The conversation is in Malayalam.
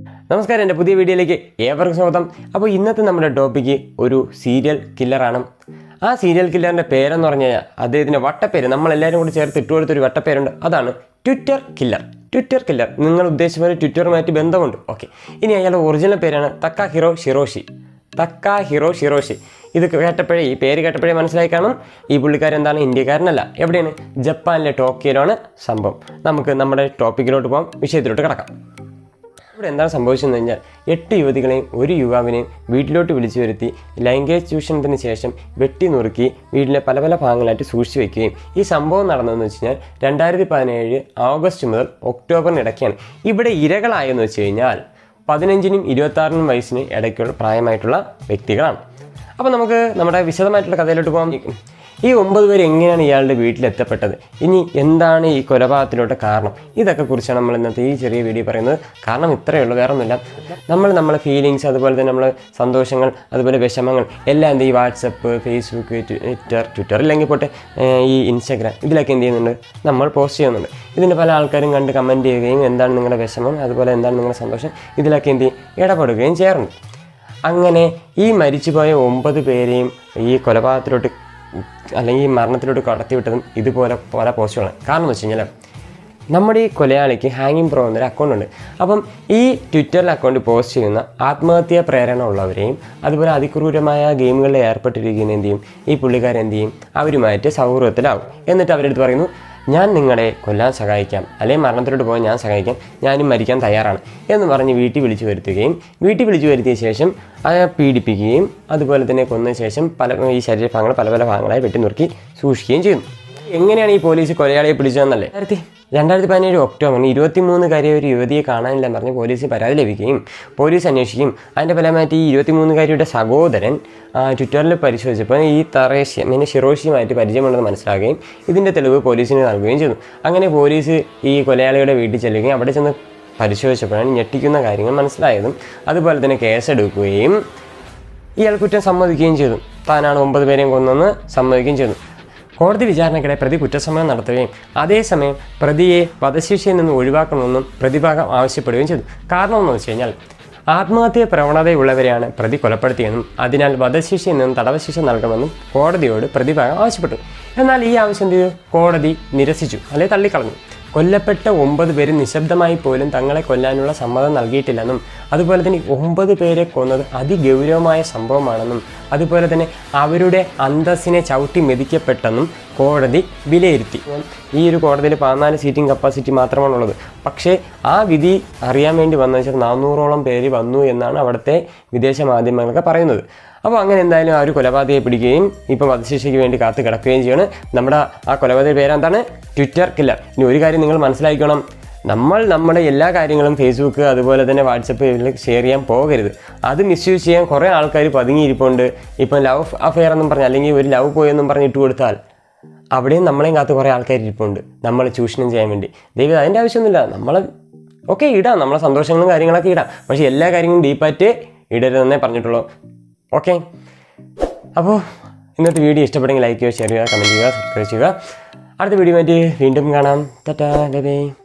നമസ്കാരം എൻ്റെ പുതിയ വീഡിയോയിലേക്ക് ഏവർക്കും സ്വാഗതം അപ്പോൾ ഇന്നത്തെ നമ്മുടെ ടോപ്പിക്ക് ഒരു സീരിയൽ കില്ലറാണ് ആ സീരിയൽ കില്ലറിൻ്റെ പേരെന്ന് പറഞ്ഞു കഴിഞ്ഞാൽ അദ്ദേഹത്തിൻ്റെ വട്ടപ്പേര് നമ്മളെല്ലാവരും കൂടി ചേർത്ത് ഇട്ടുകൊടുത്തൊരു വട്ടപ്പേരുണ്ട് അതാണ് ട്വിറ്റർ കില്ലർ ട്വിറ്റർ കില്ലർ നിങ്ങൾ ഉദ്ദേശിച്ച പോലെ ട്വിറ്ററുമായിട്ട് ബന്ധമുണ്ട് ഓക്കെ ഇനി അയാളുടെ ഒറിജിനൽ പേരാണ് തക്ക ഹിറോ ഷിറോഷി തക്ക ഹിറോ ഷിറോഷി ഇത് കേട്ടപ്പോഴേ ഈ പേര് കേട്ടപ്പോഴേ മനസ്സിലായി കാണും ഈ പുള്ളിക്കാരൻ എന്താണ് ഇന്ത്യക്കാരനല്ല എവിടെയാണ് ജപ്പാനിലെ ടോക്കിയോയിലാണ് സംഭവം നമുക്ക് നമ്മുടെ ടോപ്പിക്കിലോട്ട് പോകാം വിഷയത്തിലോട്ട് കിടക്കാം ഇവിടെ എന്താണ് സംഭവിച്ചതെന്ന് കഴിഞ്ഞാൽ എട്ട് യുവതികളെയും ഒരു യുവാവിനെയും വീട്ടിലോട്ട് വിളിച്ചു വരുത്തി ലൈംഗിക ചൂഷണത്തിന് ശേഷം വെട്ടി നുറുക്കി വീട്ടിലെ പല പല ഭാഗങ്ങളായിട്ട് സൂക്ഷിച്ചു വെക്കുകയും ഈ സംഭവം നടന്നതെന്ന് വെച്ച് കഴിഞ്ഞാൽ രണ്ടായിരത്തി പതിനേഴ് ഓഗസ്റ്റ് മുതൽ ഒക്ടോബറിനിടയ്ക്കാണ് ഇവിടെ ഇരകളായെന്ന് വെച്ച് കഴിഞ്ഞാൽ പതിനഞ്ചിനും ഇരുപത്താറിനും വയസ്സിന് ഇടയ്ക്കുള്ള പ്രായമായിട്ടുള്ള വ്യക്തികളാണ് അപ്പോൾ നമുക്ക് നമ്മുടെ വിശദമായിട്ടുള്ള കഥയിലോട്ട് പോകാം ഈ ഒമ്പത് പേര് എങ്ങനെയാണ് ഇയാളുടെ വീട്ടിൽ എത്തപ്പെട്ടത് ഇനി എന്താണ് ഈ കൊലപാതകത്തിലോട്ട് കാരണം ഇതൊക്കെ കുറിച്ചാണ് നമ്മൾ ഇന്നത്തെ ഈ ചെറിയ വീഡിയോ പറയുന്നത് കാരണം ഇത്രയേ ഉള്ളൂ വേറെ ഒന്നുമില്ല നമ്മൾ നമ്മളെ ഫീലിങ്സ് അതുപോലെ തന്നെ നമ്മളെ സന്തോഷങ്ങൾ അതുപോലെ വിഷമങ്ങൾ എല്ലാം എന്ത് ഈ വാട്സപ്പ് ഫേസ്ബുക്ക് ട്വിറ്റർ ട്വിറ്റർ ഇല്ലെങ്കിൽ പോട്ടെ ഏർ ഈ ഇൻസ്റ്റാഗ്രാം ഇതിലൊക്കെ എന്ത് ചെയ്യുന്നുണ്ട് നമ്മൾ പോസ്റ്റ് ചെയ്യുന്നുണ്ട് ഇതിന് പല ആൾക്കാരും കണ്ട് കമൻറ്റ് ചെയ്യുകയും എന്താണ് നിങ്ങളുടെ വിഷമം അതുപോലെ എന്താണ് നിങ്ങളുടെ സന്തോഷം ഇതിലൊക്കെ എന്ത് ചെയ്യും ഇടപെടുകയും ചെയ്യാറുണ്ട് അങ്ങനെ ഈ മരിച്ചുപോയ ഒമ്പത് പേരെയും ഈ കൊലപാതകത്തിലോട്ട് അല്ലെങ്കിൽ ഈ മരണത്തിലോട്ട് കടത്തിവിട്ടതും ഇതുപോലെ പല പോസ്റ്റുകളാണ് കാരണം എന്ന് വെച്ച് കഴിഞ്ഞാൽ നമ്മുടെ ഈ കൊലയാളിക്ക് ഹാങ്ങിങ് പ്രോ എന്നൊരു അക്കൗണ്ട് ഉണ്ട് അപ്പം ഈ ട്വിറ്ററിൽ അക്കൗണ്ട് പോസ്റ്റ് ചെയ്യുന്ന ആത്മഹത്യാ പ്രേരണ ഉള്ളവരെയും അതുപോലെ അതിക്രൂരമായ ഗെയിമുകളിൽ ഏർപ്പെട്ടിരിക്കുന്ന എന്ത് ചെയ്യും ഈ പുള്ളിക്കാരൻ എന്ത് ചെയ്യും അവരുമായിട്ട് സൗഹൃദത്തിലാവും എന്നിട്ട് അവരെടുത്ത് പറയുന്നു ഞാൻ നിങ്ങളെ കൊല്ലാൻ സഹായിക്കാം അല്ലെങ്കിൽ മരണത്തിലോട്ട് പോകാൻ ഞാൻ സഹായിക്കാം ഞാനും മരിക്കാൻ തയ്യാറാണ് എന്ന് പറഞ്ഞ് വീട്ടിൽ വിളിച്ചു വരുത്തുകയും വീട്ടിൽ വിളിച്ചു വരുത്തിയ ശേഷം അയാളെ പീഡിപ്പിക്കുകയും അതുപോലെ തന്നെ കൊന്ന ശേഷം പല ഈ ശരീരഭാഗങ്ങൾ പല പല ഭാഗങ്ങളായി വെട്ടി നുറുക്കി സൂക്ഷിക്കുകയും ചെയ്യുന്നു എങ്ങനെയാണ് ഈ പോലീസ് കൊലയാളിയെ പിടിച്ചതെന്നല്ലേ രണ്ടായിരത്തി രണ്ടായിരത്തി പതിനേഴ് ഒക്ടോബറിന് ഇരുപത്തിമൂന്ന് കാരി ഒരു യുവതിയെ കാണാനില്ലെന്ന് പറഞ്ഞ് പോലീസിന് പരാതി ലഭിക്കുകയും പോലീസ് അന്വേഷിക്കുകയും അതിൻ്റെ ഫലമായിട്ട് ഈ ഇരുപത്തിമൂന്നുകാരിയുടെ സഹോദരൻ ആ, ട്വിറ്ററിൽ പരിശോധിച്ചപ്പോൾ ഈ തറേഷ്യ പിന്നെ ഷിറോഷിയുമായിട്ട് പരിചയമുണ്ടെന്ന് മനസ്സിലാക്കുകയും ഇതിൻ്റെ തെളിവ് പോലീസിന് നൽകുകയും ചെയ്തു അങ്ങനെ പോലീസ് ഈ കൊലയാളിയുടെ വീട്ടിൽ ചെല്ലുകയും അവിടെ ചെന്ന് പരിശോധിച്ചപ്പോഴാണ് ഞെട്ടിക്കുന്ന കാര്യങ്ങൾ മനസ്സിലായതും അതുപോലെ തന്നെ കേസെടുക്കുകയും ഇയാൾ കുറ്റം സമ്മതിക്കുകയും ചെയ്തു താനാണ് ഒമ്പത് പേരെയും കൊന്നെന്ന് സമ്മതിക്കുകയും ചെയ്തു കോടതി വിചാരണയ്ക്കിടെ പ്രതി കുറ്റസമ്മതം നടത്തുകയും അതേസമയം പ്രതിയെ വധശിക്ഷയിൽ നിന്ന് ഒഴിവാക്കണമെന്നും പ്രതിഭാഗം ആവശ്യപ്പെടുകയും ചെയ്തു കാരണം എന്ന് വെച്ച് കഴിഞ്ഞാൽ ആത്മഹത്യ പ്രവണതയുള്ളവരെയാണ് പ്രതി കൊലപ്പെടുത്തിയെന്നും അതിനാൽ വധശിക്ഷയിൽ നിന്നും തടവശിക്ഷ നൽകണമെന്നും കോടതിയോട് പ്രതിഭാഗം ആവശ്യപ്പെട്ടു എന്നാൽ ഈ ആവശ്യം എന്ത് ചെയ്തു കോടതി നിരസിച്ചു അല്ലെങ്കിൽ തള്ളിക്കളഞ്ഞു കൊല്ലപ്പെട്ട ഒമ്പത് പേര് നിശബ്ദമായി പോലും തങ്ങളെ കൊല്ലാനുള്ള സമ്മതം നൽകിയിട്ടില്ലെന്നും അതുപോലെ തന്നെ ഒമ്പത് പേരെ കൊന്നത് അതിഗൗരവമായ സംഭവമാണെന്നും അതുപോലെ തന്നെ അവരുടെ അന്തസ്സിനെ ചവിട്ടി മെതിക്കപ്പെട്ടെന്നും കോടതി വിലയിരുത്തി ഈ ഒരു കോടതിയിൽ പതിനാല് സീറ്റിംഗ് കപ്പാസിറ്റി മാത്രമാണുള്ളത് പക്ഷേ ആ വിധി അറിയാൻ വേണ്ടി വന്നു വെച്ചാൽ നാനൂറോളം പേര് വന്നു എന്നാണ് അവിടുത്തെ വിദേശ മാധ്യമങ്ങളൊക്കെ പറയുന്നത് അപ്പോൾ അങ്ങനെ എന്തായാലും ആ ഒരു കൊലപാതകയെ പിടിക്കുകയും ഇപ്പോൾ വധശിക്ഷയ്ക്ക് വേണ്ടി കാത്ത് കിടക്കുകയും ചെയ്യാണ് നമ്മുടെ ആ കൊലപാതക പേരെന്താണ് ട്വിറ്റർ കില്ലർ ഇനി ഒരു കാര്യം നിങ്ങൾ മനസ്സിലാക്കണം നമ്മൾ നമ്മുടെ എല്ലാ കാര്യങ്ങളും ഫേസ്ബുക്ക് അതുപോലെ തന്നെ വാട്സപ്പ് ഇതിൽ ഷെയർ ചെയ്യാൻ പോകരുത് അത് മിസ്യൂസ് ചെയ്യാൻ കുറേ ആൾക്കാർ പതുങ്ങിയിരിപ്പുണ്ട് ഇപ്പം ലവ് അഫെയർ എന്നും പറഞ്ഞ് അല്ലെങ്കിൽ ഒരു ലവ് പോയെന്നും പറഞ്ഞ് ഇട്ട് കൊടുത്താൽ അവിടെയും നമ്മളെയും കാത്ത് കുറേ ആൾക്കാർ ഇരിപ്പുണ്ട് നമ്മൾ ചൂഷണം ചെയ്യാൻ വേണ്ടി ദൈവം അതിൻ്റെ ആവശ്യമൊന്നുമില്ല നമ്മൾ ഓക്കെ ഇടാം നമ്മളെ സന്തോഷങ്ങളും കാര്യങ്ങളൊക്കെ ഇടാം പക്ഷേ എല്ലാ കാര്യങ്ങളും ഡീപ്പായിട്ട് ഇടരുതെന്നേ പറഞ്ഞിട്ടുള്ളൂ ഓക്കെ അപ്പോൾ ഇന്നത്തെ വീഡിയോ ഇഷ്ടപ്പെട്ടെങ്കിൽ ലൈക്ക് ചെയ്യുക ഷെയർ ചെയ്യുക കമൻറ്റ് ചെയ്യുക സബ്സ്ക്രൈബ് ചെയ്യുക അടുത്ത വീഡിയോ ആയിട്ട് വീണ്ടും കാണാം ടാറ്റാ ബൈ ബൈ